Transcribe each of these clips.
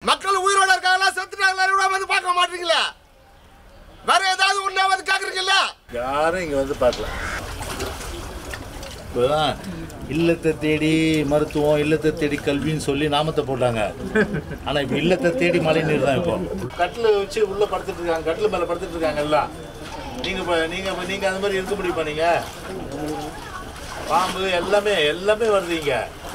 மக்கள் உயிரோட இருக்காங்களா செத்துட்டாங்களா கூட வந்து பார்க்க மாட்டீங்களா வேற ஏதாவது ஒண்ணா வந்து கேக்குறீங்கல்ல யாரும் இங்கே வந்து பார்க்கல இப்போதான் இல்லத்தை தேடி மருத்துவம் இல்லத்தை தேடி கல்வின்னு சொல்லி நாமத்தை போட்டாங்க ஆனால் இப்போ இல்லத்தை தேடி மழை நீர் தான் இப்போ கட்டில் வச்சு உள்ளே படுத்துட்டு இருக்காங்க கட்டில் மேலே படுத்துட்டு இருக்காங்க எல்லாம் நீங்கள் இப்போ நீங்கள் இப்போ நீங்கள் அந்த மாதிரி இருக்க முடியுமா நீங்கள் பாம்பு எல்லாமே எல்லாமே வருதுங்க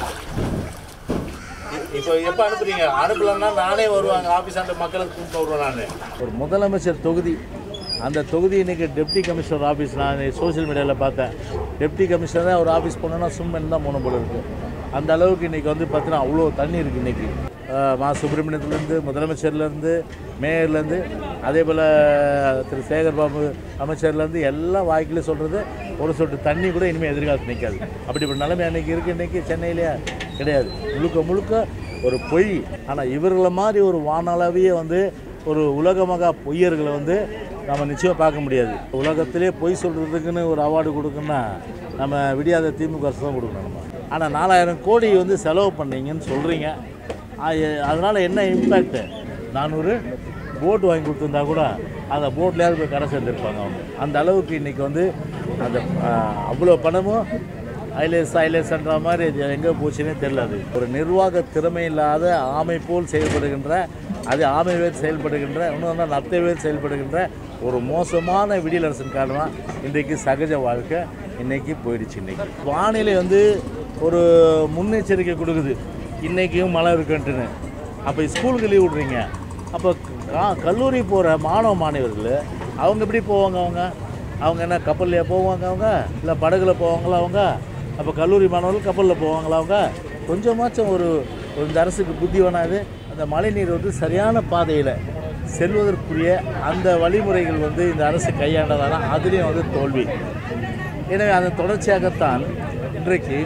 இப்போ எப்போ அனுப்புறீங்க அனுப்பலன்னா நானே வருவாங்க ஆஃபீஸ் ஆண்ட மக்களை கூப்பிட்டு வருவேன் நான் ஒரு முதலமைச்சர் தொகுதி அந்த தொகுதி இன்னைக்கு டெப்டி கமிஷனர் ஆஃபீஸ் நான் சோஷியல் மீடியாவில் பார்த்தேன் டெப்டி கமிஷனர் தான் ஒரு ஆஃபீஸ் போனோன்னா சும்மன் தான் போன போல இருக்கு அந்த அளவுக்கு இன்றைக்கி வந்து பார்த்தீங்கன்னா அவ்வளோ தண்ணி இருக்குது இன்றைக்கி மா சுப்பிரமணியத்துலேருந்து முதலமைச்சர்லேருந்து மேயர்லேருந்து அதே போல் திரு சேகர் பாபு அமைச்சர்லேருந்து எல்லாம் வாய்க்கிலே சொல்கிறது ஒரு சொட்டு தண்ணி கூட இனிமேல் எதிர்காலத்தில் நிற்காது அப்படிப்பட்ட நிலைமை அன்றைக்கி இருக்குது இன்றைக்கி சென்னையிலே கிடையாது முழுக்க முழுக்க ஒரு பொய் ஆனால் இவர்களை மாதிரி ஒரு வானளவிய வந்து ஒரு உலகமகா பொய்யர்களை வந்து நம்ம நிச்சயம் பார்க்க முடியாது உலகத்திலே பொய் சொல்கிறதுக்குன்னு ஒரு அவார்டு கொடுக்கணும்னா நம்ம விடியாத திமுக அரசு தான் கொடுக்கணும் நம்ம ஆனால் நாலாயிரம் கோடி வந்து செலவு பண்ணீங்கன்னு சொல்கிறீங்க அதனால் என்ன இம்பேக்ட்டு நானூறு போட் வாங்கி கொடுத்துருந்தா கூட அந்த போட்லேயாவது போய் கரை சேர்ந்துருப்பாங்க அவங்க அந்த அளவுக்கு இன்றைக்கி வந்து அந்த ஆஹ், அவ்வளோ பணமும் ஐலேஸ் ஐலேஸ்ன்ற மாதிரி இது எங்கே போச்சுன்னே தெரியல அது ஒரு நிர்வாக திறமை இல்லாத ஆமை போல் செயல்படுகின்ற அது ஆமை வேறு செயல்படுகின்ற இன்னொன்று நத்தை வேறு செயல்படுகின்ற ஒரு மோசமான விடியலரசன் காரணமாக இன்றைக்கு சகஜ வாழ்க்கை இன்றைக்கி போயிடுச்சு இன்றைக்கி வானிலை வந்து ஒரு முன்னெச்சரிக்கை கொடுக்குது இன்றைக்கும் மழை இருக்குன்ட்டுன்னு அப்போ ஸ்கூலுக்கு லீவ் விட்றீங்க அப்போ கா- கல்லூரி போகிற மாணவ மாணவர்கள் அவங்க எப்படி போவாங்க அவங்க அவங்க என்ன கப்பல்லையா போவாங்க அவங்க இல்லை படகுல போவாங்களா அவங்க அப்போ கல்லூரி மாணவர்கள் கப்பலில் போவாங்களா அவங்க கொஞ்சமாச்சும் ஒரு ஒரு இந்த அரசுக்கு புத்தி வேணாது அந்த மழைநீர் வந்து சரியான பாதையில் செல்வதற்குரிய அந்த வழிமுறைகள் வந்து இந்த அரசு கையாண்டதானா அதுலேயும் வந்து தோல்வி எனவே அதன் தொடர்ச்சியாகத்தான் இன்றைக்கு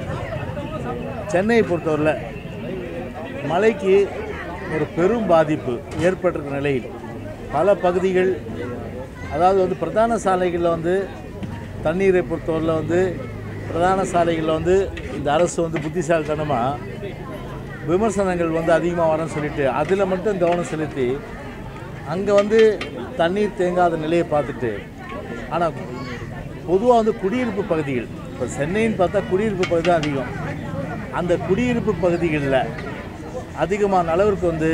சென்னையை பொறுத்தவரையில் மழைக்கு ஒரு பெரும் பாதிப்பு ஏற்பட்டிருக்கிற நிலையில் பல பகுதிகள் அதாவது வந்து பிரதான சாலைகளில் வந்து தண்ணீரை பொறுத்தவரையில் வந்து பிரதான சாலைகளில் வந்து இந்த அரசு வந்து புத்திசாலித்தனமாக விமர்சனங்கள் வந்து அதிகமாக வரன்னு சொல்லிட்டு அதில் மட்டும் கவனம் செலுத்தி அங்கே வந்து தண்ணீர் தேங்காத நிலையை பார்த்துட்டு ஆனால் பொதுவாக வந்து குடியிருப்பு பகுதிகள் இப்போ சென்னைன்னு பார்த்தா குடியிருப்பு பகுதி தான் அதிகம் அந்த குடியிருப்பு பகுதிகளில் அதிகமான அளவிற்கு வந்து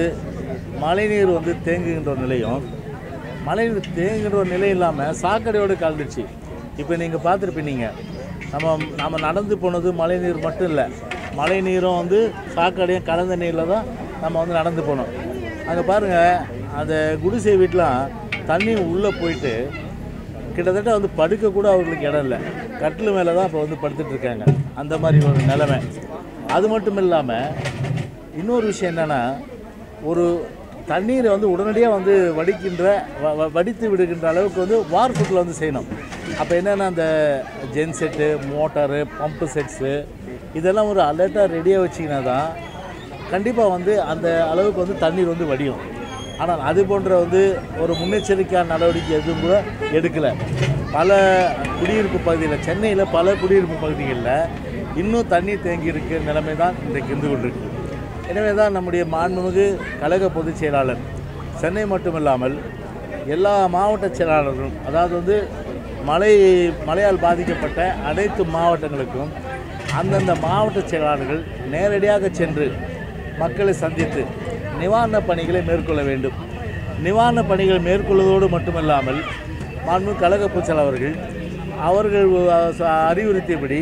மழைநீர் வந்து தேங்குகின்ற ஒரு நிலையும் மழைநீர் தேங்குகின்ற ஒரு நிலை இல்லாமல் சாக்கடையோடு கலந்துச்சு இப்போ நீங்கள் பார்த்துருப்பீங்க நம்ம நம்ம நடந்து போனது மழைநீர் மட்டும் இல்லை மழைநீரும் வந்து சாக்கடையும் கலந்த நீரில் தான் நம்ம வந்து நடந்து போனோம் அங்கே பாருங்கள் அந்த குடிசை வீட்டெலாம் தண்ணி உள்ளே போயிட்டு கிட்டத்தட்ட வந்து படுக்க கூட அவர்களுக்கு இடம் இல்லை கட்டில் மேலே தான் இப்போ வந்து படுத்துட்டு இருக்காங்க அந்த மாதிரி ஒரு நிலைமை அது மட்டும் இல்லாமல் இன்னொரு விஷயம் என்னென்னா ஒரு தண்ணீரை வந்து உடனடியாக வந்து வடிக்கின்ற வ- வ- வடித்து விடுகின்ற அளவுக்கு வந்து வார்ப்புக்கில் வந்து செய்யணும் அப்போ என்னென்னா அந்த gen set motor pump sets இதெல்லாம் ஒரு அலர்ட்டாக ரெடியாக வச்சிங்கன்னா தான் கண்டிப்பாக வந்து அந்த அளவுக்கு வந்து தண்ணீர் வந்து வடியும் ஆனால் அது போன்ற வந்து ஒரு முன்னெச்சரிக்கையான நடவடிக்கை எதுவும் கூட எடுக்கலை பல குடியிருப்பு பகுதியில் சென்னையில் பல குடியிருப்பு பகுதிகளில் இன்னும் தண்ணீர் தேங்கி இருக்க நிலைமை தான் இன்றைக்கு இருந்து கொண்டிருக்கு எனவே தான் நம்முடைய மாண்புமிகு கழக பொதுச் செயலாளர் சென்னை மட்டுமில்லாமல் எல்லா மாவட்ட செயலாளர்களும் அதாவது வந்து மழை மழையால் பாதிக்கப்பட்ட அனைத்து மாவட்டங்களுக்கும் அந்தந்த மாவட்ட செயலாளர்கள் நேரடியாக சென்று மக்களை சந்தித்து நிவாரணப் பணிகளை மேற்கொள்ள வேண்டும் நிவாரணப் பணிகளை மேற்கொள்வதோடு மட்டுமல்லாமல் மாண்பு கழக பொதுச்செயலாளர் அவர்கள் அவர்கள் அஹ், ச- அறிவுறுத்தியபடி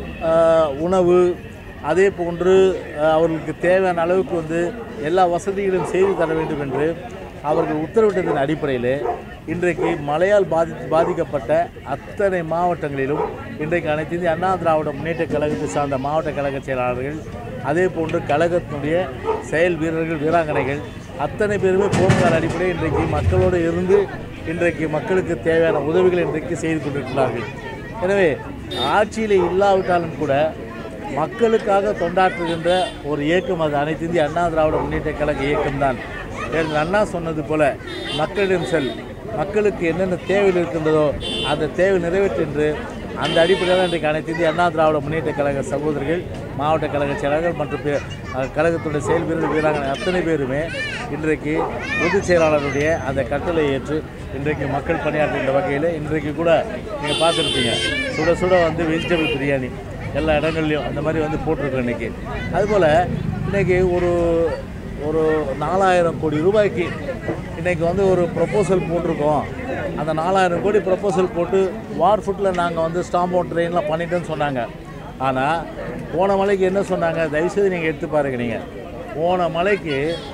அஹ், உணவு அதே போன்று அஹ், அவர்களுக்கு தேவையான அளவுக்கு வந்து எல்லா வசதிகளையும் செய்து தர வேண்டும் என்று அவர்கள் உத்தரவிட்டதன் அடிப்படையில் இன்றைக்கு மழையால் பாதி பாதிக்கப்பட்ட அத்தனை மாவட்டங்களிலும் இன்றைக்கு அனைத்து இந்திய அண்ணா திராவிட முன்னேற்ற கழகத்தை சார்ந்த மாவட்ட கழக செயலாளர்கள் அதே போன்று கழகத்தினுடைய செயல் வீரர்கள் வீராங்கனைகள் அத்தனை பேருமே போன்கால அடிப்படையில் இன்றைக்கு மக்களோடு இருந்து இன்றைக்கு மக்களுக்கு தேவையான உதவிகளை இன்றைக்கு செய்து கொண்டிருக்கிறார்கள் எனவே ஆட்சியில் இல்லாவிட்டாலும் கூட மக்களுக்காக தொண்டாற்றுகின்ற ஒரு இயக்கம் அது அனைத்து இந்திய அண்ணா திராவிட முன்னேற்ற கழக இயக்கம்தான் எங்கள் அண்ணா சொன்னது போல மக்களிடம் செல் மக்களுக்கு என்னென்ன தேவைகள் இருக்கின்றதோ அந்த தேவை நிறைவேற்று என்று அந்த அடிப்படையில் இன்றைக்கு அனைத்து இந்திய அண்ணா திராவிட முன்னேற்ற கழக சகோதரர்கள் மாவட்ட கழக செயலாளர்கள் மற்றும் பே- அஹ், கழகத்துடைய செயல் வீரர்கள் வீராங்கனை அத்தனை பேருமே இன்றைக்கு பொதுச் செயலாளருடைய அந்த கட்டளை ஏற்று இன்றைக்கு மக்கள் பணியாற்றுகின்ற வகையில் இன்றைக்கு கூட நீங்கள் பார்த்துருப்பீங்க சுட சுட வந்து வெஜிடபிள் பிரியாணி எல்லா இடங்கள்லையும் அந்த மாதிரி வந்து போட்டிருக்கோம் இன்றைக்கி அதுபோல் இன்றைக்கி ஒரு ஒரு நாலாயிரம் கோடி ரூபாய்க்கு இன்றைக்கி வந்து ஒரு ப்ரொப்போசல் போட்டிருக்கோம் அந்த நாலாயிரம் கோடி ப்ரொப்போசல் போட்டு வார் ஃபுட்டில் நாங்கள் வந்து ஸ்டாம்ப் அவுட் ட்ரெயின்லாம் பண்ணிட்டோன்னு சொன்னாங்க ஆனால் போன மலைக்கு என்ன சொன்னாங்க தயவுசெய்து நீங்கள் எடுத்து பாருங்க நீங்கள் போன மலைக்கு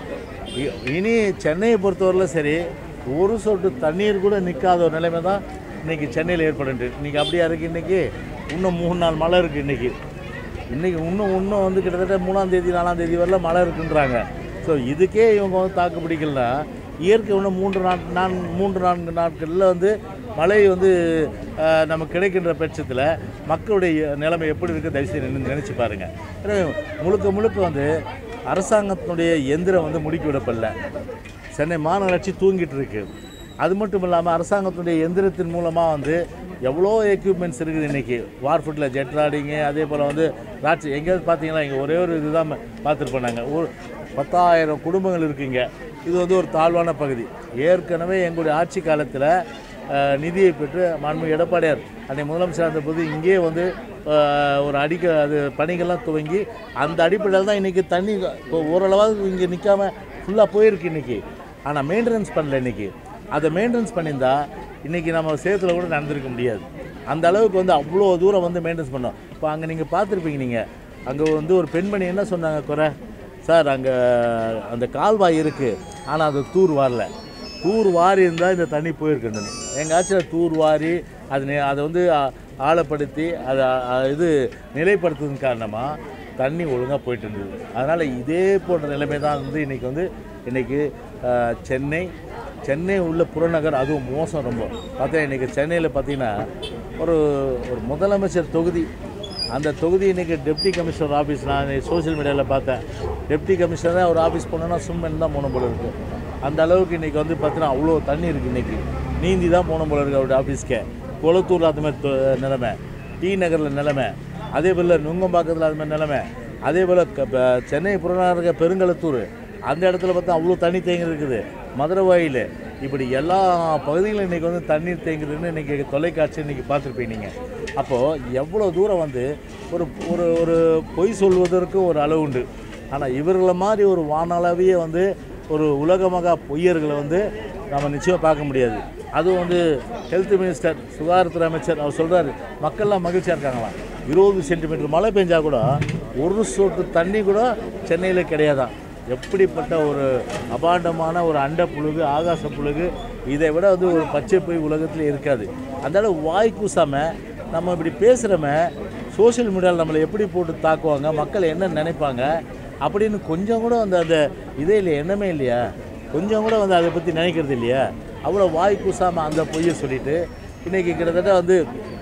இ- இனி சென்னையை பொறுத்தவரையிலும் சரி ஒரு சொட்டு தண்ணீர் கூட நிற்காத ஒரு நிலைமை தான் இன்றைக்கி சென்னையில் ஏற்படுது இன்றைக்கி அப்படியா இருக்குது இன்றைக்கி இன்னும் மூணு நாள் மழை இருக்குது இன்றைக்கி இன்றைக்கி இன்னும் இன்னும் வந்து கிட்டத்தட்ட மூணாம் தேதி நாலாம் தேதி வரலாம் மழை இருக்குன்றாங்க ஸோ இதுக்கே இவங்க வந்து தாக்கு பிடிக்கலனா இயற்கை இன்னும் மூன்று நாட் நான் மூன்று நான்கு நாட்களில் வந்து மழை வந்து அஹ், நமக்கு கிடைக்கின்ற பட்சத்தில் மக்களுடைய நிலைமை எப்படி இருக்குது தயவுசெய்து நினச்சி பாருங்கள் எனவே முழுக்க முழுக்க வந்து அரசாங்கத்தினுடைய எந்திரம் வந்து முடுக்கி விடப்படல சென்னை மாநகராட்சி தூங்கிட்டு இருக்கு அது மட்டும் இல்லாமல் அரசாங்கத்தினுடைய எந்திரத்தின் மூலமாக வந்து எவ்வளோ எக்யூப்மெண்ட்ஸ் இருக்குது இன்றைக்கி வார்ஃபுட்டில் ஜெட் ராடிங்கு அதே போல் வந்து ராட்சி எங்கேயாவது பார்த்தீங்களா இங்கே ஒரே ஒரு இதுதான் பார்த்துருப்போம் நாங்கள் ஒரு பத்தாயிரம் குடும்பங்கள் இருக்குங்க இது வந்து ஒரு தாழ்வான பகுதி ஏற்கனவே எங்களுடைய ஆட்சி காலத்தில் அஹ், நிதியை பெற்று மாண்பு எடப்பாடியார் அன்னைக்கு முதலமைச்சர் இருந்தபோது இங்கேயே வந்து அஹ், ஒரு அடிக்க அது பணிகள்லாம் துவங்கி அந்த அடிப்படையில் தான் இன்றைக்கி தண்ணி இப்போ ஓரளவாவது இங்கே நிற்காம ஃபுல்லாக போயிருக்கு இன்றைக்கி ஆனால் மெயின்டெனன்ஸ் பண்ணல இன்றைக்கி அதை மெயின்டெனன்ஸ் பண்ணியிருந்தா இன்றைக்கி நம்ம சேத்துல கூட நடந்திருக்க முடியாது அந்த அளவுக்கு வந்து அவ்வளோ தூரம் வந்து மெயின்டெனன்ஸ் பண்ணோம் இப்போ அங்கே நீங்கள் பார்த்துருப்பீங்க நீங்கள் அங்கே வந்து ஒரு பெண்மணி என்ன சொன்னாங்க குறை சார் அங்கே அந்த கால்வாய் இருக்குது ஆனால் அது தூர் வரல தூர் வாரி இருந்தால் இந்த தண்ணி போயிருக்குன்னு எங்கள் ஆட்சியில் தூர் வாரி அது நெ- அதை வந்து ஆ- ஆழப்படுத்தி அதை அ, இது நிலைப்படுத்துவதன் காரணமாக தண்ணி ஒழுங்காக போயிட்டு இருந்தது அதனால் இதே போன்ற நிலைமை தான் வந்து இன்றைக்கி வந்து இன்றைக்கி சென்னை சென்னை உள்ள புறநகர் அதுவும் மோசம் ரொம்ப பார்த்தா இன்றைக்கி சென்னையில் பார்த்தீங்கன்னா ஒரு ஒரு முதலமைச்சர் தொகுதி அந்த தொகுதி இன்றைக்கி டெப்டி கமிஷனர் ஆஃபீஸ் நான் சோஷியல் மீடியாவில் பார்த்தேன் டெப்டி கமிஷனராக ஒரு ஆஃபீஸ் போனோன்னா சும்மன் தான் போன போல இருக்குது அந்த அளவுக்கு இன்றைக்கி வந்து பார்த்தீங்கன்னா அவ்வளோ தண்ணி இருக்குது இன்றைக்கி நீந்தி தான் போன போல இருக்குது அவருடைய ஆஃபீஸ்க்கே குளத்தூரில் அது மாதிரி தொ- நிலைமை டி நகரில் நிலைமை அதே போல் நுங்கம்பாக்கத்தில் அது மாதிரி நிலைமை அதே போல் க- ப- சென்னை புறநகர பெருங்கலத்தூர் அந்த இடத்துல பார்த்தா அவ்வளோ தண்ணி தேங்கி இருக்குது மதுரை வாயில் இப்படி எல்லா பகுதிகளும் இன்றைக்கி வந்து தண்ணீர் தேங்குதுன்னு இன்றைக்கி தொலைக்காட்சி இன்றைக்கி பார்த்துருப்பீங்க நீங்கள் அப்போது எவ்வளோ தூரம் வந்து ஒரு ஒரு ஒரு பொய் சொல்வதற்கு ஒரு அளவு உண்டு ஆனால் இவர்களை மாதிரி ஒரு வானளவிய வந்து ஒரு உலகமகா பொய்யர்களை வந்து நம்ம நிச்சயம் பார்க்க முடியாது அதுவும் வந்து ஹெல்த் மினிஸ்டர் சுகாதாரத்துறை அமைச்சர் அவர் சொல்கிறாரு மக்கள்லாம் மகிழ்ச்சியாக இருக்காங்களாம் இருபது சென்டிமீட்டர் மழை பெஞ்சா கூட ஒரு சொட்டு தண்ணி கூட சென்னையில் கிடையாதான் எப்படிப்பட்ட ஒரு அபாண்டமான ஒரு அண்ட புழுகு ஆகாச புழுகு இதை விட வந்து ஒரு பச்சை பொய் உலகத்தில் இருக்காது அந்த அளவு வாய் கூசாமல் நம்ம இப்படி பேசுகிறோமே சோஷியல் மீடியாவில் நம்மளை எப்படி போட்டு தாக்குவாங்க மக்கள் என்ன நினைப்பாங்க அப்படின்னு கொஞ்சம் கூட அந்த அந்த இதே இல்லையா எண்ணமே இல்லையா கொஞ்சம் கூட வந்து அதை பற்றி நினைக்கிறது இல்லையா அவ்வளோ வாய் கூசாமல் அந்த பொய்யை சொல்லிட்டு இன்றைக்கி கிட்டத்தட்ட வந்து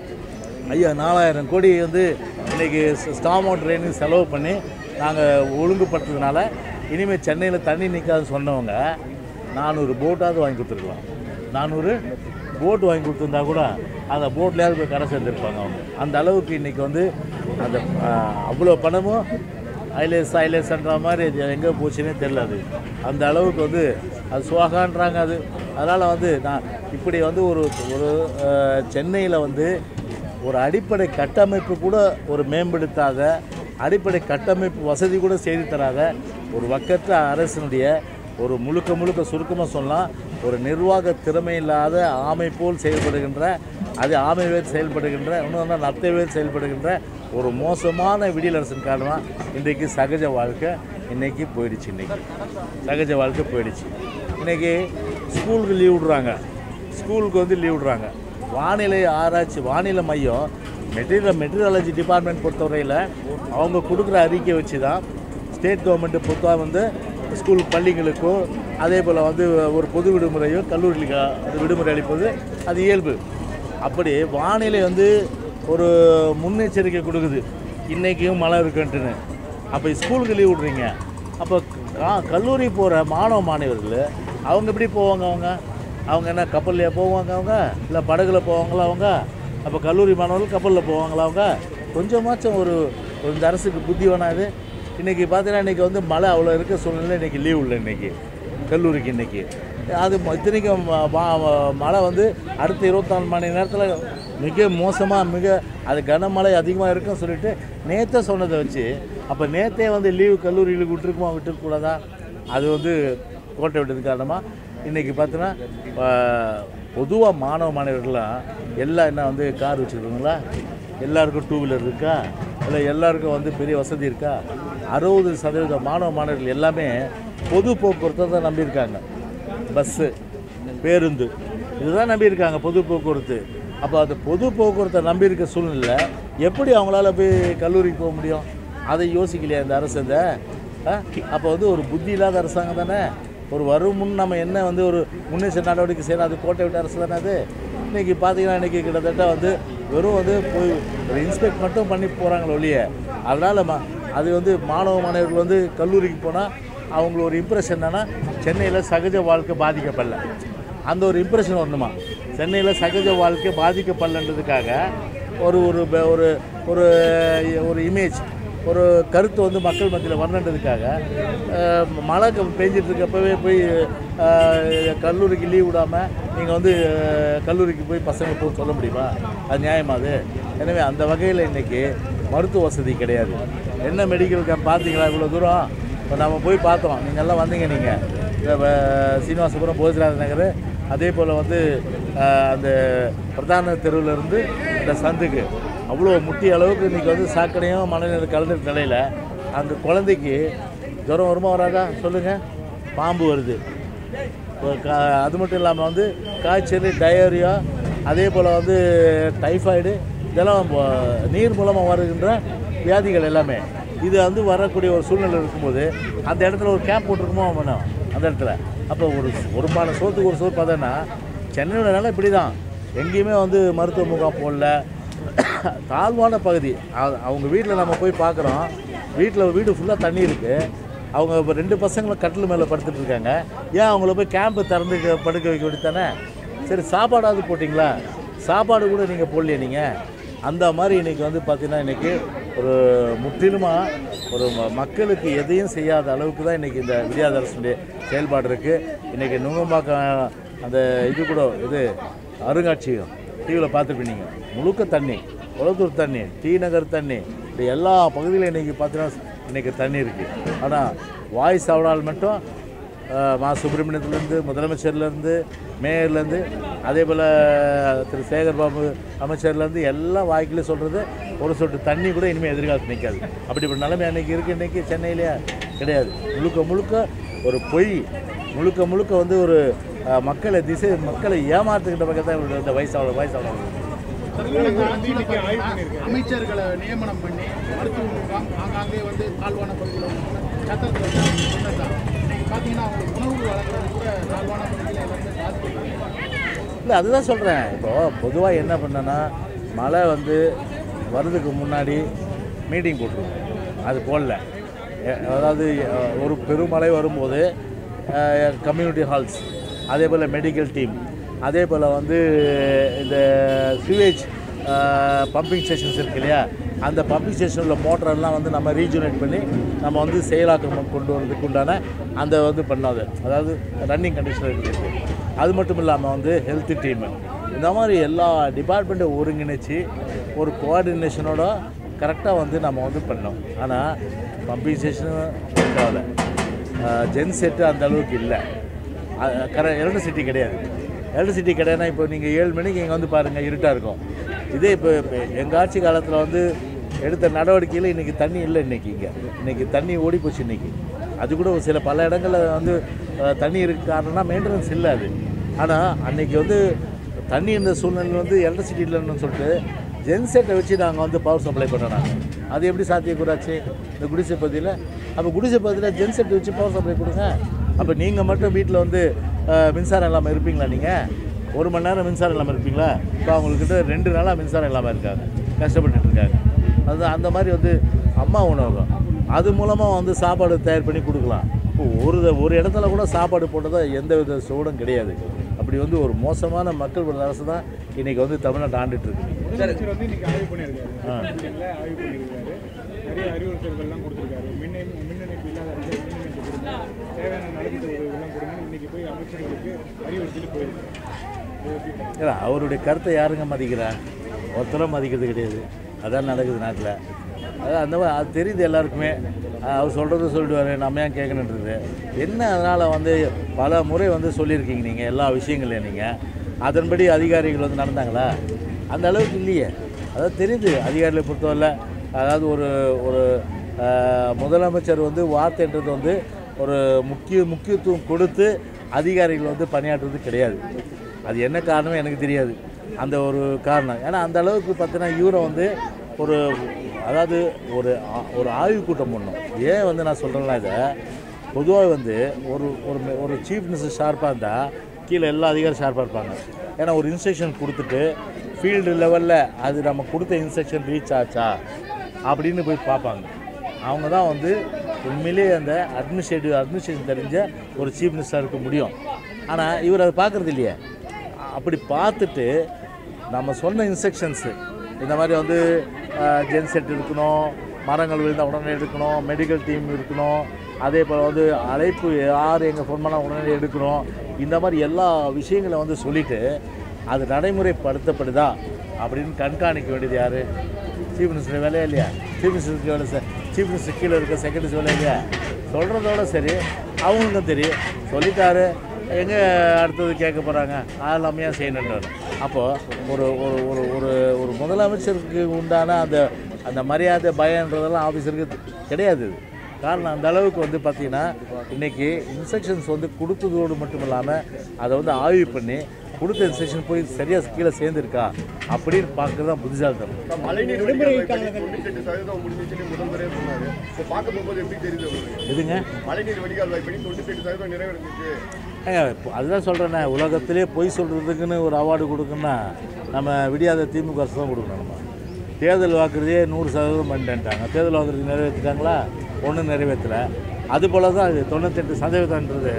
ஐயா நாலாயிரம் கோடி வந்து இன்றைக்கி ஸ்டாமோ ட்ரெயினுக்கு செலவு பண்ணி நாங்கள் ஒழுங்குபடுத்துறதுனால இனிமேல் சென்னையில் தண்ணி நிற்காதுன்னு சொன்னவங்க நானூறு போட்டாவது வாங்கி கொடுத்துருக்கலாம் நானூறு போட் வாங்கி கொடுத்துருந்தா கூட அந்த போட்லேயாவது போய் கரை சேர்ந்துருப்பாங்க அவங்க அந்த அளவுக்கு இன்றைக்கி வந்து அந்த ஆஹ், அவ்வளோ பணமும் ஐலேஸ் ஐலேஸ்ன்ற மாதிரி அது எங்கே போச்சுன்னே தெரில அது அந்த அளவுக்கு வந்து அது சுவாகான்றாங்க அது அதனால் வந்து நான் இப்படி வந்து ஒரு ஒரு சென்னையில் வந்து ஒரு அடிப்படை கட்டமைப்பு கூட ஒரு மேம்படுத்தாத அடிப்படை கட்டமைப்பு வசதி கூட செய்து தராத ஒரு வக்கற்ற அரசினுடைய ஒரு முழுக்க முழுக்க சுருக்கமாக சொல்லலாம் ஒரு நிர்வாக திறமை இல்லாத ஆமை போல் செயல்படுகின்ற அது ஆமை வேறு செயல்படுகின்ற இன்னொன்று நத்தை வேறு செயல்படுகின்ற ஒரு மோசமான விடியலரசின் காரணமாக இன்றைக்கு சகஜ வாழ்க்கை இன்றைக்கி போயிடுச்சு இன்றைக்கி சகஜ வாழ்க்கை போயிடுச்சு இன்றைக்கி ஸ்கூலுக்கு லீவ் விடுறாங்க ஸ்கூலுக்கு வந்து லீவ் விடுறாங்க வானிலை ஆராய்ச்சி வானிலை மையம் மெட்டீரியல் மெட்டீரியாலஜி டிபார்ட்மெண்ட் பொறுத்தவரையில் அவங்க கொடுக்குற அறிக்கை வச்சு தான் ஸ்டேட் கவர்மெண்ட்டு பொதுவாக வந்து ஸ்கூல் பள்ளிகளுக்கோ அதே போல் வந்து ஒரு பொது விடுமுறையோ கல்லூரிகளுக்கு அது விடுமுறை அளிப்பது அது இயல்பு அப்படி வானிலை வந்து ஒரு முன்னெச்சரிக்கை கொடுக்குது இன்றைக்கும் மழை இருக்குன்ட்டுன்னு அப்போ ஸ்கூலுக்கு லீவ் விட்றீங்க அப்போ கா- கல்லூரி போகிற மாணவ மாணவர்கள் அவங்க எப்படி போவாங்க அவங்க அவங்க என்ன கப்பல்லையா போவாங்க அவங்க இல்லை படகுல போவாங்களா அவங்க அப்போ கல்லூரி மாணவர்கள் கப்பலில் போவாங்களா அவங்க கொஞ்சமாச்சும் ஒரு இந்த அரசுக்கு புத்தி வேணாது இன்றைக்கி பார்த்தீங்கன்னா இன்றைக்கி வந்து மழை அவ்வளோ இருக்க சூழ்நிலை இன்றைக்கி லீவ் இல்லை இன்றைக்கி கல்லூரிக்கு இன்றைக்கி அது ம- இத்தனைக்கும் ம- ம- மழை வந்து அடுத்த இருபத்தாலு மணி நேரத்தில் மிக மோசமாக மிக அது கனமழை அதிகமாக இருக்குன்னு சொல்லிட்டு நேற்றே சொன்னதை வச்சு அப்போ நேற்றே வந்து லீவு கல்லூரிகளுக்கு விட்டுருக்குமா விட்டுருக்கூடாதா அது வந்து கோட்டை விட்டது காரணமாக இன்றைக்கி பார்த்தீங்கன்னா பொதுவாக மாணவ மாணவர்கள்லாம் எல்லாம் என்ன வந்து கார் வச்சுருக்காங்களா எல்லாருக்கும் டூ வீலர் இருக்கா இல்லை எல்லாருக்கும் வந்து பெரிய வசதி இருக்கா அறுபது சதவீத மாணவ மாணவர்கள் எல்லாமே பொது போக்குவரத்தை தான் நம்பியிருக்காங்க பஸ்ஸு பேருந்து இதுதான் நம்பியிருக்காங்க பொது போக்குவரத்து அப்போ அந்த பொது போக்குவரத்தை நம்பியிருக்க சூழ்நிலை எப்படி அவங்களால போய் கல்லூரிக்கு போக முடியும் அதை யோசிக்கலையா இந்த அரசு இந்த அப்போ வந்து ஒரு புத்தி இல்லாத அரசாங்கம் தானே ஒரு வரும் முன் நம்ம என்ன வந்து ஒரு முன்னெச்சரிக்கை நடவடிக்கை செய்யணும் அது கோட்டை விட்ட அரசு தானே அது இன்றைக்கி பார்த்தீங்கன்னா இன்றைக்கி கிட்டத்தட்ட வந்து வெறும் வந்து போய் ஒரு இன்ஸ்பெக்ட் மட்டும் பண்ணி போகிறாங்களே ஒழிய அதனால் ம அது வந்து மாணவ மாணவர்கள் வந்து கல்லூரிக்கு போனால் அவங்கள ஒரு இம்ப்ரெஷன் என்னன்னா சென்னையில் சகஜ வாழ்க்கை பாதிக்கப்படல அந்த ஒரு இம்ப்ரெஷன் வரணுமா சென்னையில் சகஜ வாழ்க்கை பாதிக்கப்படலன்றதுக்காக ஒரு ஒரு ப- ஒரு ஒரு ஒரு இமேஜ் ஒரு கருத்து வந்து மக்கள் மத்தியில் வரணுன்றதுக்காக அஹ், மழை க- பெஞ்சிட்டு இருக்கப்பவே போய் அஹ், கல்லூரிக்கு லீவ் விடாமல் நீங்கள் வந்து அஹ், கல்லூரிக்கு போய் பசங்க போக சொல்ல முடியுமா அது நியாயமா அது எனவே அந்த வகையில் இன்றைக்கி மருத்துவ வசதி கிடையாது என்ன மெடிக்கல் கேம்ப் பார்த்தீங்களா இவ்வளோ தூரம் இப்போ நம்ம போய் பார்த்தோம் நீங்கள் எல்லாம் வந்தீங்க நீங்கள் இந்த வ- சீனிவாசபுரம் போஜராஜ நகர் அதே போல் வந்து அஹ், அந்த பிரதான தெருவில் இருந்து இந்த சந்துக்கு அவ்வளோ முட்டி அளவுக்கு இன்றைக்கி வந்து சாக்கடையும் மழைநீர் கலந்த நிலையில் அங்கே குழந்தைக்கு ஜுரம் வருமா வராதா சொல்லுங்கள் பாம்பு வருது இப்போ கா அது மட்டும் இல்லாமல் வந்து காய்ச்சல் டயரியா அதே போல் வந்து டைஃபாய்டு இதெல்லாம் வ- நீர் மூலமாக வருகின்ற வியாதிகள் எல்லாமே இது வந்து வரக்கூடிய ஒரு சூழ்நிலை இருக்கும்போது அந்த இடத்துல ஒரு கேம்ப் போட்டிருக்குமோ வேணும் அந்த இடத்துல அப்போ ஒரு ஒரு பானை சோத்துக்கு ஒரு சோறு பார்த்தோன்னா சென்னையோட நிலை இப்படி தான் எங்கேயுமே வந்து மருத்துவ முகாம் போடல தாழ்வான பகுதி அ- அவங்க வீட்டில் நம்ம போய் பார்க்குறோம் வீட்டில் வீடு ஃபுல்லாக தண்ணி இருக்குது அவங்க இப்போ ரெண்டு பசங்களும் கட்டில் மேலே படுத்துட்டு இருக்காங்க ஏன் அவங்கள போய் கேம்பு திறந்து க- படுக்க வைக்க வேண்டியதானே சரி சாப்பாடாவது போட்டிங்களா சாப்பாடு கூட நீங்கள் போடலையே நீங்கள் அந்த மாதிரி இன்றைக்கி வந்து பார்த்தீங்கன்னா இன்றைக்கி ஒரு முற்றிலுமாக ஒரு ம- மக்களுக்கு எதையும் செய்யாத அளவுக்கு தான் இன்றைக்கி இந்த விடியாத அரசுடைய செயல்பாடு இருக்குது இன்றைக்கி நுங்கம்பாக்கம் அந்த இது கூட இது அருங்காட்சியகம் டிவியில் பார்த்துருப்பீங்க முழுக்க தண்ணி குளத்தூர் தண்ணி டி நகர் தண்ணி இப்படி எல்லா பகுதியிலும் இன்றைக்கி பார்த்தீங்கன்னா இன்றைக்கி தண்ணி இருக்குது ஆனால் வாய்ஸ் அவடால் மட்டும் அஹ், மா சுப்பிரமணியத்துலேருந்து முதலமைச்சர்லேருந்து மேயர்லேருந்து அதே போல் திரு சேகர் பாபு அமைச்சர்லேருந்து எல்லாம் வாய்க்கிலே சொல்கிறது ஒரு சொட்டு தண்ணி கூட இனிமேல் எதிர்காலத்தில் நிற்காது அப்படிப்பட்ட நிலைமை அன்றைக்கி இருக்குது இன்றைக்கி சென்னையிலேயே கிடையாது முழுக்க முழுக்க ஒரு பொய் முழுக்க முழுக்க வந்து ஒரு அஹ், மக்களை திசை மக்களை ஏமாத்துக்கிட்ட பக்கம் தான் இவருடைய இந்த வயசாளர் வயசாளர் இன்னைக்கு அமைச்சர்களை நியமனம் பண்ணி மருத்துவ முகாம் ஆங்காங்கே வந்து தாழ்வான பகுதியில் சத்திரத்தில் சொன்னதான் இன்னைக்கு பார்த்தீங்கன்னா அவங்களுக்கு உணவு வழங்குறது கூட தாழ்வான பகுதியில் எல்லாமே பாதிப்பு இல்லை அதுதான் சொல்கிறேன் இப்போது பொதுவாக என்ன பண்ணேன்னா மழை வந்து வர்றதுக்கு முன்னாடி மீட்டிங் போட்டிருக்கோம் அது போடல எ- அதாவது அஹ், ஒரு பெருமழை வரும்போது கம்யூனிட்டி ஹால்ஸ் அதே போல் மெடிக்கல் டீம் அதே போல் வந்து இந்த சிவேஜ் பம்பிங் ஸ்டேஷன்ஸ் இருக்கு இல்லையா அந்த பம்பிங் ஸ்டேஷனில் மோட்டரெல்லாம் வந்து நம்ம ரீஜுனேட் பண்ணி நம்ம வந்து செயலாக்கம் கொண்டு வரதுக்கு உண்டான அந்த வந்து பண்ணாது அதாவது ரன்னிங் கண்டிஷனில் இருக்குது அது மட்டும் இல்லாமல் வந்து ஹெல்த் டீமு இந்த மாதிரி எல்லா டிபார்ட்மெண்ட்டை ஒருங்கிணைச்சு ஒரு கோஆர்டினேஷனோட கரெக்டாக வந்து நம்ம வந்து பண்ணோம் ஆனால் பம்பிங் ஸ்டேஷனும் தேவை ஜென் செட்டு அந்த அளவுக்கு இல்லை கர எலக்ட்ரிசிட்டி கிடையாது எலக்ட்ரிசிட்டி கிடையாதுன்னா இப்போ நீங்கள் ஏழு மணிக்கு இங்கே வந்து பாருங்கள் இருட்டாக இருக்கும் இதே இப்போ இப்போ எங்கள் ஆட்சி காலத்தில் வந்து எடுத்த நடவடிக்கையில் இன்றைக்கி தண்ணி இல்லை இன்றைக்கி இங்கே இன்றைக்கி தண்ணி ஓடி போச்சு இன்றைக்கி அது கூட ஒரு சில பல இடங்களில் வந்து அஹ், தண்ணி இருக்கு காரணம்னா மெயின்டெனன்ஸ் இல்லை அது ஆனால் அன்றைக்கி வந்து தண்ணி இருந்த சூழ்நிலை வந்து எலக்ட்ரிசிட்டி இல்லைன்னு சொல்லிட்டு ஜென்செட்டை வச்சு நாங்கள் வந்து பவர் சப்ளை பண்ணோம் நாங்கள் அது எப்படி சாத்தியக்கூடாச்சு இந்த குடிசை பகுதியில் அப்போ குடிசை பகுதியில் ஜென்செட் வச்சு பவர் சப்ளை கொடுங்க அப்போ நீங்கள் மட்டும் வீட்டில் வந்து அஹ், மின்சாரம் இல்லாமல் இருப்பீங்களா நீங்கள் ஒரு மணி நேரம் மின்சாரம் இல்லாமல் இருப்பீங்களா இப்போ அவங்கக்கிட்ட ரெண்டு நாளாக மின்சாரம் இல்லாமல் இருக்காங்க கஷ்டப்பட்டுட்டு இருக்காங்க அது அந்த மாதிரி வந்து அம்மா உணவகம் அது மூலமாக வந்து சாப்பாடு தயார் பண்ணி கொடுக்கலாம் இப்போ ஒரு ஒரு இடத்துல கூட சாப்பாடு போட்டதா எந்த வித சூடும் கிடையாது அப்படி வந்து ஒரு மோசமான மக்கள் விரோத அரசு தான் இன்றைக்கி வந்து தமிழ்நாட்டை ஆண்டுட்டு இருக்கு முதலமைச்சர் வந்து இன்னைக்கு ஆய்வு பண்ணியிருக்காரு ஆ. இல்ல, ஆய்வு பண்ணியிருக்காரு நிறைய அறிவுறுத்தல்கள்லாம் கொடுத்துருக்காரு மின் மின்னணைப்பு இல்லாத இடத்துல மின்னணைப்பு கொடுங்க தேவையான நலத்திட்ட உதவிகள்லாம் கொடுங்க இன்னைக்கு போய் அமைச்சர்களுக்கு அறிவுறுத்தல் போயிருக்கு இது எப்படி பார்க்குறீங்க? இல்லை அவருடைய கருத்தை யாருங்க மதிக்கிறா ஒருத்தரும் மதிக்கிறது கிடையாது அதான் நடக்குது நாட்டில் அது அந்த மாதிரி அது தெரியுது எல்லாருக்குமே அஹ் அவர் சொல்கிறது சொல்லிடுவார் நம்ம ஏன் கேட்கணுன்றது என்ன அதனால் வந்து பல முறை வந்து சொல்லியிருக்கீங்க நீங்கள் எல்லா விஷயங்களையும் நீங்கள் அதன்படி அதிகாரிகள் வந்து நடந்தாங்களா அந்த அளவுக்கு இல்லையே அதாவது தெரியுது அதிகாரிகளை பொறுத்தவரை அதாவது ஒரு ஒரு அஹ், முதலமைச்சர் வந்து வார்த்தைன்றது வந்து ஒரு முக்கிய முக்கியத்துவம் கொடுத்து அதிகாரிகள் வந்து பணியாற்றுறது கிடையாது அது என்ன காரணம் எனக்கு தெரியாது அந்த ஒரு காரணம் ஏன்னா அந்த அளவுக்கு பார்த்தீங்கன்னா இவரை வந்து ஒரு அதாவது ஒரு ஆ- ஒரு ஆய்வு கூட்டம் பண்ணணும் ஏன் வந்து நான் சொல்கிறேன்னா இதை பொதுவாக வந்து ஒரு ஒரு மெ- ஒரு சீஃப் மினிஸ்டர் ஷார்ப்பாக இருந்தால் கீழே எல்லா அதிகாரியும் ஷார்ப்பாக இருப்பாங்க ஏன்னா ஒரு இன்ஸ்ட்ரக்ஷன் கொடுத்துட்டு ஃபீல்டு லெவலில் அது நம்ம கொடுத்த இன்ஸ்ட்ரக்ஷன் ரீச் ஆச்சா அப்படின்னு போய் பார்ப்பாங்க அவங்க தான் வந்து உண்மையிலேயே அந்த அட்மினிஸ்ட்ரேட்டிவ் அட்மினிஸ்ட்ரேஷன் தெரிஞ்ச ஒரு சீஃப் மினிஸ்டராக இருக்க முடியும் ஆனால் இவர் அதை பார்க்குறது இல்லையே அப்படி பார்த்துட்டு நம்ம சொன்ன இன்ஸ்ட்ரக்ஷன்ஸு இந்த மாதிரி வந்து ஜென் செட் இருக்கணும் மரங்கள் விழுந்தால் உடனே எடுக்கணும் மெடிக்கல் டீம் இருக்கணும் அதே போல் வந்து அழைப்பு யார் எங்கள் ஃபோன் பண்ணால் உடனே எடுக்கணும் இந்த மாதிரி எல்லா விஷயங்களை வந்து சொல்லிவிட்டு அது நடைமுறைப்படுத்தப்படுதா அப்படின்னு கண்காணிக்க வேண்டியது யார் சீஃப் மினிஸ்டர் வேலையா இல்லையா சீஃப் மினிஸ்டருக்கு வேலை சார் சீஃப் மினிஸ்டர் கீழே இருக்க செக்ரட்டரிஸ் வேலை இல்லையா சொல்கிறதோட சரி அவங்களுக்கும் தெரியும் சொல்லிட்டாரு எங்கே அடுத்தது கேட்க போகிறாங்க அதெல்லாம் ஏன் செய்யணுன்றாரு அப்போது ஒரு ஒரு ஒரு ஒரு ஒரு முதலமைச்சருக்கு உண்டான அந்த அந்த மரியாதை பயன்றதெல்லாம் ஆஃபீஸருக்கு கிடையாது இது. காரணம் அந்த அளவுக்கு வந்து பார்த்திங்கன்னா இன்றைக்கி இன்ஸ்ட்ரக்ஷன்ஸ் வந்து கொடுத்ததோடு மட்டும் இல்லாமல் அதை வந்து ஆய்வு பண்ணி கொடுத்த இன்ஸ்ட்ரக்ஷன் போய் சரியாக கீழே சேர்ந்துருக்கா அப்படின்னு பார்க்குறது தான் புத்திசாலித்தனம் மழைநீர் வடிகால் வாய்ப்பணி தொண்ணூத்தி எட்டு சதவீதம் முடிஞ்சிச்சுன்னு முதல்வரே சொன்னாரு இப்போ பார்க்க போகும்போது எப்படி தெரியுது உங்களுக்கு எதுங்க மழைநீர் வடிகால் வாய்ப்பணி தொண்ணூத்தி எட்டு சதவீதம் நிறைவேறிச்சு ஏங்க இப்போ அதுதான் சொல்கிறேனே உலகத்திலே பொய் சொல்கிறதுக்குன்னு ஒரு அவார்டு கொடுக்கணும்னா நம்ம விடியாத திமுக அரசு தான் கொடுக்கணும் நம்ம தேர்தல் வாக்குறதே நூறு சதவீதம் பண்ணிட்டாங்க தேர்தல் வாக்குறது நிறைவேற்றிட்டாங்களா ஒன்றும் நிறைவேற்றலை அது போல தான் இது தொண்ணூத்தெட்டு சதவீதம்ன்றது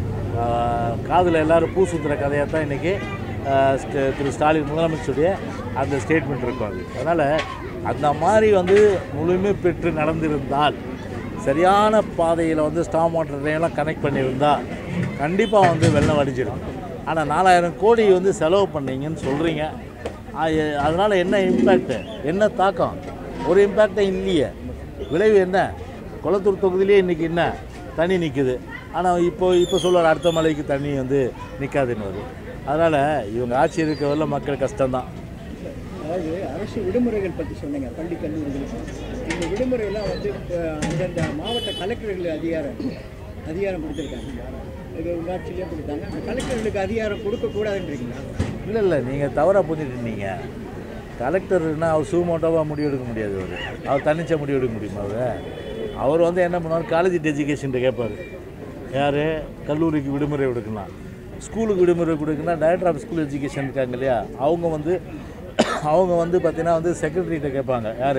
காதில் எல்லாரும் பூ சுற்றுற கதையாக தான் இன்றைக்கி திரு ஸ்டாலின் முதலமைச்சருடைய அந்த ஸ்டேட்மெண்ட் இருக்கும் அது அதனால் அந்த மாதிரி வந்து முழுமை பெற்று நடந்திருந்தால் சரியான பாதையில் வந்து ஸ்டாம் வாட்டர் ட்ரெயின்லாம் கனெக்ட் பண்ணியிருந்தால் கண்டிப்பாக வந்து வெள்ளம் வடிஞ்சிடும் ஆனால் நாலாயிரம் கோடி வந்து செலவு பண்ணீங்கன்னு சொல்கிறீங்க அதனால் என்ன இம்பேக்ட்டு என்ன தாக்கம் ஒரு இம்பேக்டே இல்லையே விளைவு என்ன குளத்தூர் தொகுதியிலே இன்றைக்கி என்ன தண்ணி நிற்குது ஆனால் இப்போ இப்போ சொல்லுவார் அடுத்த மலைக்கு தண்ணி வந்து நிற்காதுன்னு வரும் அதனால் இவங்க ஆட்சி இருக்க வரல மக்கள் கஷ்டம்தான் அதாவது அரசு விடுமுறைகள் பற்றி சொன்னீங்க பள்ளி கல்லூரிகளுக்கு இந்த விடுமுறையெல்லாம் வந்து இப்போ அந்தந்த மாவட்ட கலெக்டர்கள் அதிகாரம் அதிகாரம் கொடுத்துருக்காங்க இது உள்ளாட்சியிலே கொடுத்தாங்க அந்த கலெக்டர்களுக்கு அதிகாரம் கொடுக்கக்கூடாதுன்றீங்களா இல்லை இல்லை நீங்கள் தவறாக புரிஞ்சுட்டு இருந்தீங்க கலெக்டர்னா அவர் சுமோட்டோவாக முடிவெடுக்க முடியாது அவர் அவர் தன்னிச்சை முடிவெடுக்க முடியுமா அவர் அவர் வந்து என்ன பண்ணுவார் காலேஜ் எஜுகேஷன் கேட்பார் யார் கல்லூரிக்கு விடுமுறை கொடுக்கலாம் ஸ்கூலுக்கு விடுமுறை கொடுக்கணும்னா டைரக்டர் ஆஃப் ஸ்கூல் எஜுகேஷன் இருக்காங்க இல்லையா அவங்க வந்து அவங்க வந்து பார்த்தீங்கன்னா வந்து செக்ரட்டரிகிட்ட கேட்பாங்க யார்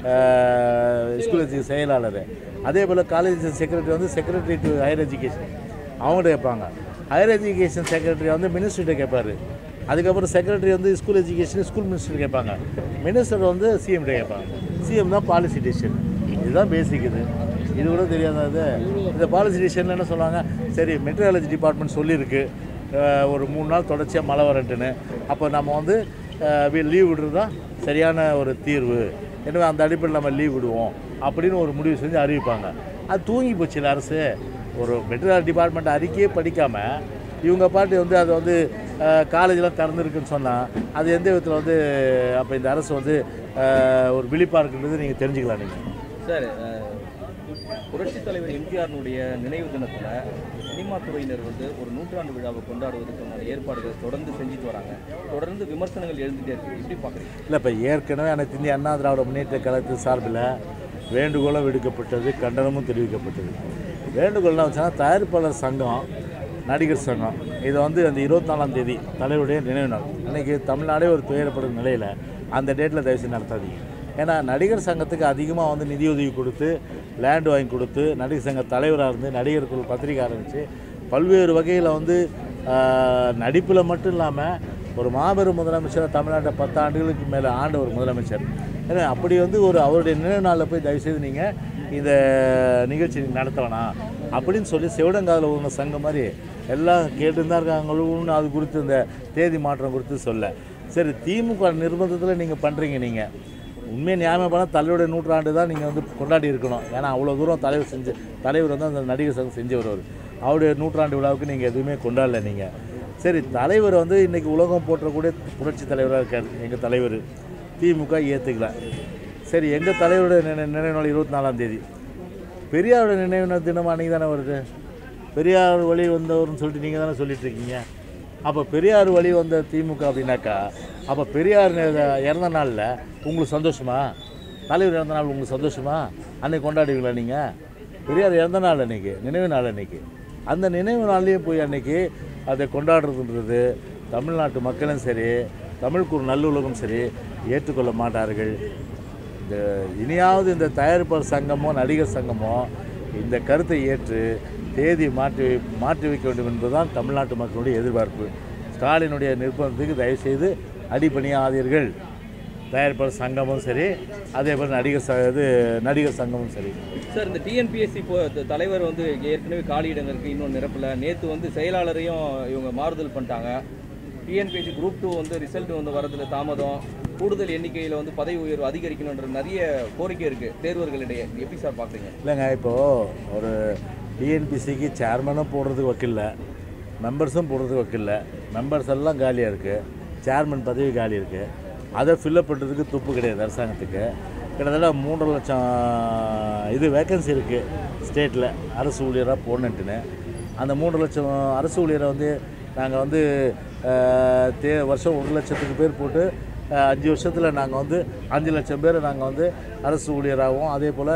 ஸ்கூல் எஜுகேஷன் செயலாளர் அதே போல் காலேஜ் செக்ரட்டரி வந்து செக்ரட்டரி டு ஹையர் எஜுகேஷன் அவங்கள்ட்ட கேட்பாங்க ஹையர் எஜுகேஷன் செக்ரட்டரி வந்து மினிஸ்டர்கிட்ட கேட்பாரு அதுக்கப்புறம் செக்ரட்டரி வந்து ஸ்கூல் எஜுகேஷன் ஸ்கூல் மினிஸ்டர் கேட்பாங்க மினிஸ்டர் வந்து சிஎம்கிட்ட கேட்பாங்க சிஎம் தான் பாலிசி டிசிஷன் இதுதான் பேசிக் இது இது கூட தெரியாதது இந்த பாலிசி டிசிஷனில் என்ன சொல்லுவாங்க சரி மெட்ரியாலஜி டிபார்ட்மெண்ட் சொல்லியிருக்கு அஹ், ஒரு மூணு நாள் தொடர்ச்சியாக மழை வரட்டுன்னு அப்போ நம்ம வந்து லீவ் விடுறது தான் சரியான ஒரு தீர்வு எனவே அந்த அடிப்படையில் நம்ம லீவ் விடுவோம் அப்படின்னு ஒரு முடிவு செஞ்சு அறிவிப்பாங்க அது தூங்கி போச்சு இல்ல அரசு ஒரு மெட்ரியாலஜி டிபார்ட்மெண்ட் அறிக்கையே படிக்காமல் இவங்க பாட்டு வந்து அதை வந்து காலேஜெலாம் திறந்துருக்குன்னு சொன்னால் அது எந்த விதத்தில் வந்து அப்போ இந்த அரசு வந்து அஹ், ஒரு விழிப்பாக இருக்குன்றது நீங்கள் தெரிஞ்சுக்கலாம் நீங்கள் சார் புரட்சித் தலைவர் எம்ஜிஆரினுடைய நினைவு தினத்தில் சினிமா துறையினர் வந்து ஒரு நூற்றாண்டு விழாவை கொண்டாடுவதற்கான ஏற்பாடுகளை தொடர்ந்து செஞ்சுட்டு வராங்க தொடர்ந்து விமர்சனங்கள் எழுந்துட்டே இருக்கு எப்படி பார்க்குறீங்க இல்லை இப்போ ஏற்கனவே அனைத்து இந்திய அண்ணா திராவிட முன்னேற்ற கழகத்தின் சார்பில் வேண்டுகோளும் விடுக்கப்பட்டது கண்டனமும் தெரிவிக்கப்பட்டது வேண்டுகோள்னா வச்சுன்னா தயாரிப்பாளர் சங்கம் நடிகர் சங்கம் இதை வந்து அந்த இருபத்தி நாலாம் தேதி தலைவருடைய நினைவு நாள் அன்றைக்கி தமிழ்நாடே ஒரு துயரப்படும் நிலையில் அந்த டேட்டில் தயவுசெய்து நடத்தாதீங்க ஏன்னா நடிகர் சங்கத்துக்கு அதிகமாக வந்து நிதியுதவி கொடுத்து லேண்ட் வாங்கி கொடுத்து நடிகர் சங்க தலைவராக இருந்து நடிகர்கள் பத்திரிக்கை ஆரம்பித்து பல்வேறு வகையில் வந்து நடிப்பில் மட்டும் இல்லாமல் ஒரு மாபெரும் முதலமைச்சர் தமிழ்நாட்டை பத்து ஆண்டுகளுக்கு மேலே ஆண்ட ஒரு முதலமைச்சர் ஏன்னா அப்படி வந்து ஒரு அவருடைய நினைவு நாளில் போய் தயவுசெய்து நீங்கள் இந்த நிகழ்ச்சி நடத்த வேணாம் அப்படின்னு சொல்லி செவிடங்காதில் உள்ள சங்கம் மாதிரி எல்லாம் கேட்டு தான் இருக்காங்களும் அது குறித்து இந்த தேதி மாற்றம் குறித்து சொல்ல சரி திமுக நிர்பந்தத்தில் நீங்கள் பண்ணுறீங்க நீங்கள் உண்மையை நியாயமாக பண்ணால் தலைவருடைய நூற்றாண்டு தான் நீங்கள் வந்து கொண்டாடி இருக்கணும் ஏன்னா அவ்வளோ தூரம் தலைவர் செஞ்சு தலைவர் வந்து அந்த நடிகர் சங்கம் செஞ்சவர் அவர் அவருடைய நூற்றாண்டு விழாவுக்கு நீங்கள் எதுவுமே கொண்டாடல நீங்கள் சரி தலைவர் வந்து இன்றைக்கி உலகம் போற்றக்கூடிய புரட்சி தலைவராக இருக்கார் எங்கள் தலைவர் திமுக ஏற்றுக்கல சரி எங்கள் தலைவருடைய நினை நினைவு நாள் இருபத்தி நாலாம் தேதி பெரியாரோட நினைவு நாள் தினம் அன்றைக்கி தானே வருது பெரியார் வழி வந்தவர்னு சொல்லிட்டு நீங்கள் தானே சொல்லிட்டு இருக்கீங்க அப்போ பெரியார் வழி வந்த திமுக அப்படின்னாக்கா அப்போ பெரியார் நி- இறந்த நாளில் உங்களுக்கு சந்தோஷமா தலைவர் இறந்த நாள் உங்களுக்கு சந்தோஷமா அன்னைக்கு கொண்டாடுவீங்களா நீங்கள் பெரியார் இறந்த நாள் அன்னைக்கு நினைவு நாள் அன்னைக்கு அந்த நினைவு நாள்லேயும் போய் அன்னைக்கு அதை கொண்டாடுறதுன்றது தமிழ்நாட்டு மக்களும் சரி தமிழுக்கு ஒரு நல்லுலகம் சரி ஏற்றுக்கொள்ள மாட்டார்கள் இந்த இனியாவது இந்த தயாரிப்பாளர் சங்கமோ நடிகர் சங்கமோ இந்த கருத்தை ஏற்று தேதி மாற்றி மாற்றி வைக்க வேண்டும் என்பதுதான் தமிழ்நாட்டு மக்களுடைய எதிர்பார்ப்பு ஸ்டாலினுடைய நிர்பந்தத்துக்கு தயவுசெய்து அடிபணியாதீர்கள் தயாரிப்பாளர் சங்கமும் சரி அதே போல் நடிகர் ச இது நடிகர் சங்கமும் சரி சார் இந்த டிஎன்பிஎஸ்சி இப்போ த- தலைவர் வந்து ஏற்கனவே காலியிடங்களுக்கு இன்னும் நிரப்பல நேற்று வந்து செயலாளரையும் இவங்க மாறுதல் பண்ணிட்டாங்க டிஎன்பிஎஸ்சி குரூப் டூ வந்து ரிசல்ட் வந்து வரதுல தாமதம் கூடுதல் எண்ணிக்கையில் வந்து பதவி உயர்வு அதிகரிக்கணுன்ற நிறைய கோரிக்கை இருக்குது தேர்வர்களிடையே எப்படி சார் பார்க்குறீங்க இல்லைங்க இப்போது ஒரு டிஎன்பிசிக்கு சேர்மனும் போடுறதுக்கு வக்கில்ல மெம்பர்ஸும் போடுறதுக்கு வக்கில்ல மெம்பர்ஸ் எல்லாம் காலியாக இருக்குது சேர்மன் பதவி காலி இருக்குது அதை ஃபில்லப் பண்ணுறதுக்கு துப்பு கிடையாது அரசாங்கத்துக்கு கிட்டத்தட்ட மூன்றரை லட்சம் இது வேக்கன்சி இருக்குது ஸ்டேட்டில் அரசு ஊழியராக போடணுன்ட்டுன்னு அந்த மூன்று லட்சம் அரசு ஊழியரை வந்து நாங்கள் வந்து அஹ், தே வருஷம் ஒரு லட்சத்துக்கு பேர் போட்டு அஹ், அஞ்சு வருஷத்தில் நாங்கள் வந்து அஞ்சு லட்சம் பேர் நாங்கள் வந்து அரசு ஊழியராகவும் அதே போல்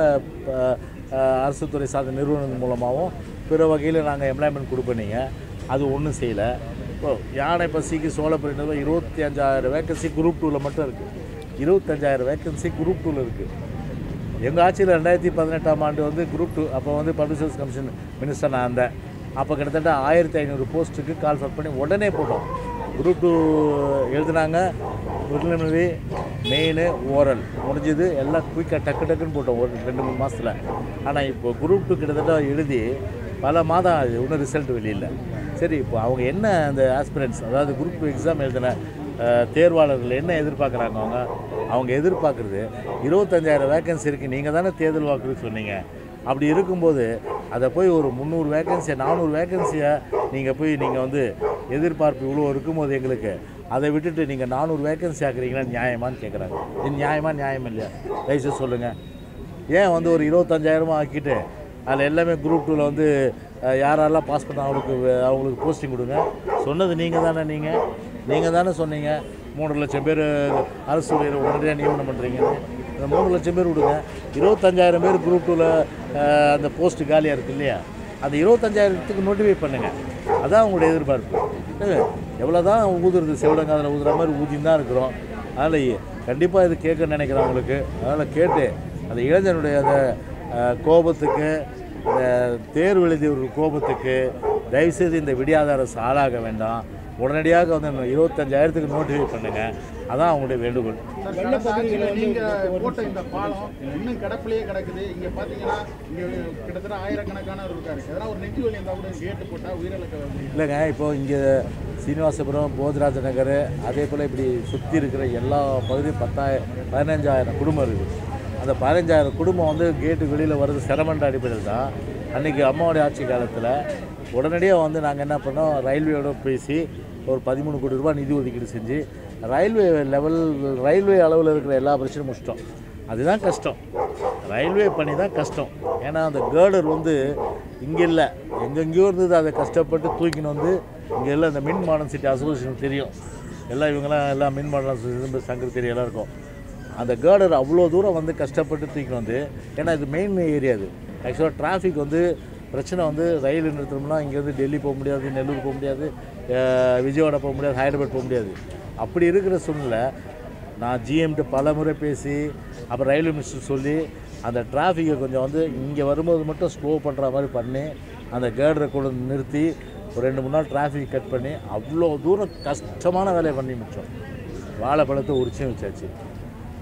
அரசு துறை சார்ந்த நிறுவனங்கள் மூலமாகவும் பிற வகையில் நாங்கள் எம்ப்ளாய்மெண்ட் கொடுப்பீங்க அது ஒன்றும் செய்யலை இப்போ யானை பசிக்கு சோழப்பரிணவ இருபத்தி அஞ்சாயிரம் வேக்கன்சி குரூப் டூவில் மட்டும் இருக்குது இருபத்தஞ்சாயிரம் வேக்கன்சி குரூப் டூவில் இருக்குது எங்கள் ஆட்சியில் ரெண்டாயிரத்தி பதினெட்டாம் ஆண்டு வந்து குரூப் டூ அப்போ வந்து பப்ளிக் சர்வீஸ் கமிஷன் மினிஸ்டர் நான் இருந்தேன் அப்போ கிட்டத்தட்ட ஆயிரத்தி ஐநூறு போஸ்ட்டுக்கு கால் ஃபர் பண்ணி உடனே போட்டோம் குரூப் டூ எழுதுனாங்க ப்ரிலிமினரி மெயின் ஓரல் முடிஞ்சது எல்லாம் குயிக்காக டக்கு டக்குன்னு போட்டோம் ஒரு ரெண்டு மூணு மாதத்தில் ஆனால் இப்போ குரூப் டூ கிட்டத்தட்ட எழுதி பல மாதம் ஆகுது இன்னும் ரிசல்ட் வெளியில சரி இப்போ அவங்க என்ன அந்த ஆஸ்பிரன்ஸ் அதாவது குரூப் டூ எக்ஸாம் எழுதின அஹ், தேர்வாளர்கள் என்ன எதிர்பார்க்குறாங்க அவங்க அவங்க எதிர்பார்க்குறது இருபத்தஞ்சாயிரம் வேக்கன்சி இருக்குது நீங்கள் தானே தேர்தல் வாக்குறுதி சொன்னீங்க அப்படி இருக்கும்போது அதை போய் ஒரு முந்நூறு வேக்கன்சியை நானூறு வேக்கன்சியை நீங்கள் போய் நீங்கள் வந்து எதிர்பார்ப்பு இவ்வளோ இருக்கும்போது எங்களுக்கு அதை விட்டுட்டு நீங்கள் நானூறு வேக்கன்சி ஆக்குறீங்களா நியாயமான்னு கேட்குறாங்க இது நியாயமா நியாயம் இல்லையா தயவுசெய்து சொல்லுங்கள் ஏன் வந்து ஒரு இருபத்தஞ்சாயிரமா ஆக்கிட்டு அதில் எல்லாமே குரூப் டூவில் வந்து அஹ், யாரெல்லாம் பாஸ் பண்ண அவங்களுக்கு வே- அவங்களுக்கு போஸ்டிங் கொடுங்க சொன்னது நீங்கள் தானே நீங்கள் நீங்கள் தானே சொன்னீங்க மூன்று லட்சம் பேர் அரசு ஊழியர் உடனடியாக நியமனம் பண்ணுறீங்கன்னு அந்த மூணு லட்சம் பேர் விடுங்க இருபத்தஞ்சாயிரம் பேர் குரூப் டூவில் அந்த போஸ்ட் காலியாக இருக்கு இல்லையா அந்த இருபத்தஞ்சாயிரத்துக்கு நோட்டிஃபை பண்ணுங்கள் அதான் உங்களுடைய எதிர்பார்ப்பு எவ்வளோ தான் ஊதுறது செவிடங்காதில் ஊதுற மாதிரி ஊதின்னு தான் இருக்கிறோம் அதனால் கண்டிப்பாக இது கேட்க நினைக்கிறவங்களுக்கு அதனால் கேட்டு அந்த இளைஞனுடைய அந்த அஹ், கோபத்துக்கு இந்த தேர்வு எழுதிய கோபத்துக்கு தயவுசெய்து இந்த விடியாத அரசு ஆளாக வேண்டாம் உடனடியாக வந்து இந்த இருபத்தஞ்சாயிரத்துக்கு நோட்டிஃபை பண்ணுங்கள் அதான் அவங்களுடைய வேண்டுகோள் சார் கடந்த ஆட்சியில் நீங்க போட்ட இந்த பாலம் இன்னும் கிடப்பிலேயே கிடக்குது இங்க பாத்தீங்கன்னா இங்க கிட்டத்தட்ட ஆயிரக்கணக்கானவர் இருக்காரு எதனா ஒரு நெஞ்சு வலி இருந்தா கூட கேட்டு போட்டா உயிரிழக்க இல்லைங்க இப்போ இங்கே சீனிவாசபுரம் போஜராஜ நகர் அதே போல் இப்படி சுற்றி இருக்கிற எல்லா பகுதியும் பத்தாயிரம் பதினஞ்சாயிரம் குடும்பம் இருக்குது அந்த பதினஞ்சாயிரம் குடும்பம் வந்து கேட்டு வெளியில் வர்றது சிரமன்ற அடிப்படையில் தான் அன்றைக்கி அம்மாவுடைய ஆட்சி காலத்தில் உடனடியாக வந்து நாங்கள் என்ன பண்ணோம் ரயில்வேயோட பேசி ஒரு பதிமூணு கோடி ரூபாய் நிதி ஒதுக்கீடு செஞ்சு ரயில்வே லெவல் ரயில்வே அளவில் இருக்கிற எல்லா பிரச்சனையும் முடிச்சிட்டோம் அதுதான் கஷ்டம் ரயில்வே பணி தான் கஷ்டம் ஏன்னா அந்த கேர்டர் வந்து இங்கே இல்லை எங்கெங்கேயோ இருந்தது அதை கஷ்டப்பட்டு தூக்கின்னு வந்து இங்கே எல்லாம் இந்த மின் மாடர்ன் சிட்டி அசோசியேஷன் தெரியும் எல்லாம் இவங்கெல்லாம் எல்லாம் மின் மாடர்ன் அசோசியேஷன் சங்கர் தெரியும் எல்லாம் இருக்கும் அந்த கேர்டர் அவ்வளோ தூரம் வந்து கஷ்டப்பட்டு தூக்கின்னு வந்து ஏன்னா இது மெயின் ஏரியா இது ஆக்சுவலாக டிராஃபிக் வந்து பிரச்சனை வந்து ரயில் நிறுத்தணும்னா இங்கேருந்து டெல்லி போக முடியாது நெல்லூர் போக முடியாது அஹ் விஜயவாடா போக முடியாது ஹைதராபாத் போக முடியாது அப்படி இருக்கிற சூழ்நிலை நான் ஜிஎம்கிட்ட பல முறை பேசி அப்புறம் ரயில்வே மினிஸ்டர் சொல்லி அந்த டிராஃபிக்கை கொஞ்சம் வந்து இங்கே வரும்போது மட்டும் ஸ்லோ பண்ணுற மாதிரி பண்ணி அந்த கேர்டரை கொண்டு வந்து நிறுத்தி ஒரு ரெண்டு மூணு நாள் டிராஃபிக் கட் பண்ணி அவ்வளோ தூரம் கஷ்டமான வேலையை பண்ணி முடித்தோம் வாழைப்பழத்தை உரிச்சும் வச்சாச்சு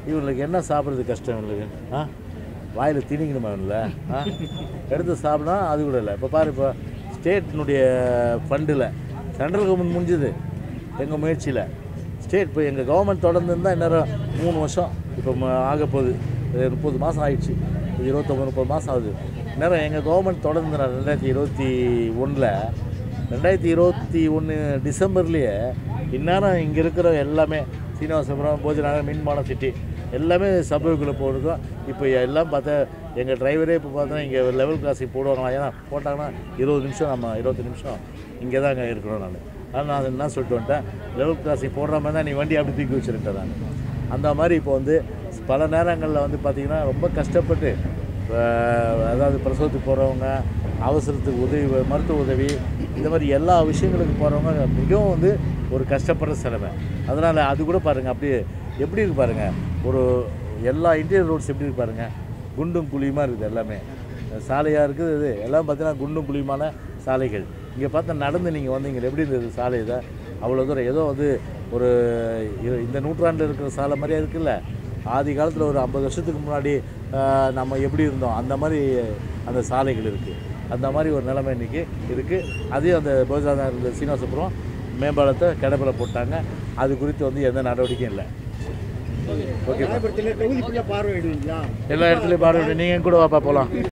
இவங்களுக்கு என்ன சாப்பிட்றது கஷ்டம் இவங்களுக்கு ஆ வாயில் திணிக்கணுமா இல்லை ஆ எடுத்து சாப்பிடா அது கூட இல்லை இப்போ பாரு இப்போ ஸ்டேட்டினுடைய ஃபண்டில் சென்ட்ரல் கவர்மெண்ட் முடிஞ்சுது எங்கள் முயற்சியில் ஸ்டேட் இப்போ எங்கள் கவர்மெண்ட் தொடர்ந்து இருந்தால் இன்னும் மூணு வருஷம் இப்போ ம- ஆக போகுது இது முப்பது மாதம் ஆயிடுச்சு இது இருபத்தொம்பது முப்பது மாதம் ஆகுது நேரம் எங்கள் கவர்மெண்ட் தொடர்ந்து நான் ரெண்டாயிரத்தி இருபத்தி ஒன்றில் ரெண்டாயிரத்தி இருபத்தி ஒன்று டிசம்பர்லேயே இந்நேரம் இங்கே இருக்கிற எல்லாமே சீனிவாசபுரம் போஜநகர் மின்மானம் சிட்டி எல்லாமே சபைக்குள்ளே போயிருக்கோம் இப்போ எல்லாம் பார்த்தா எங்கள் டிரைவரே இப்போ பார்த்தா இங்கே லெவல் கிராசிங் போடுவாங்களா ஏன்னா போட்டாங்கன்னா இருபது நிமிஷம் நம்ம இருபத்தி நிமிஷம் இங்கே தாங்க இருக்கிறோம் நான் ஆனால் நான் என்ன சொல்லிட்டு வந்துட்டேன் லெவல் கிராசிங் போடுற மாதிரி தான் நீ வண்டி அப்படி தூக்கி வச்சுருட்டேன் நான் அந்த மாதிரி இப்போ வந்து பல நேரங்களில் வந்து பார்த்திங்கன்னா ரொம்ப கஷ்டப்பட்டு அஹ், அதாவது பிரசவத்துக்கு போகிறவங்க அவசரத்துக்கு உதவி மருத்துவ உதவி இந்த மாதிரி எல்லா விஷயங்களுக்கு போகிறவங்க மிகவும் வந்து ஒரு கஷ்டப்படுற சிலமை அதனால் அது கூட பாருங்கள் அப்படியே எப்படி இருக்கு பாருங்கள் ஒரு எல்லா இன்டீரியர் ரோட்ஸ் எப்படி இருக்கு பாருங்கள் குண்டும் குழியுமா இருக்குது எல்லாமே சாலையாக இருக்குது இது எல்லாம் பார்த்தீங்கன்னா குண்டும் குழியுமான சாலைகள் இங்கே பார்த்தா நடந்து நீங்கள் வந்தீங்க எப்படி இருந்தது சாலை இதை அவ்வளோ தூரம் ஏதோ வந்து ஒரு இ- இந்த நூற்றாண்டில் இருக்கிற சாலை மாதிரியே இருக்குல்ல ஆதி காலத்தில் ஒரு ஐம்பது வருஷத்துக்கு முன்னாடி ஆஹ், நம்ம எப்படி இருந்தோம் அந்த மாதிரி அந்த சாலைகள் இருக்குது அந்த மாதிரி ஒரு நிலைமை இன்றைக்கி இருக்குது அதையும் அந்த போஜாதான் இருந்த சீனிவாசபுரம் மேம்பாலத்தை கிடப்பில போட்டாங்க அது குறித்து வந்து எந்த நடவடிக்கையும் இல்லை ஓகே ராயபுரத்தில் தொகுதி ஃபுல்லாக பார்வையிடுவீங்களா எல்லா இடத்துலையும் பாருங்க நீங்கள் கூட வாப்பா போகலாம்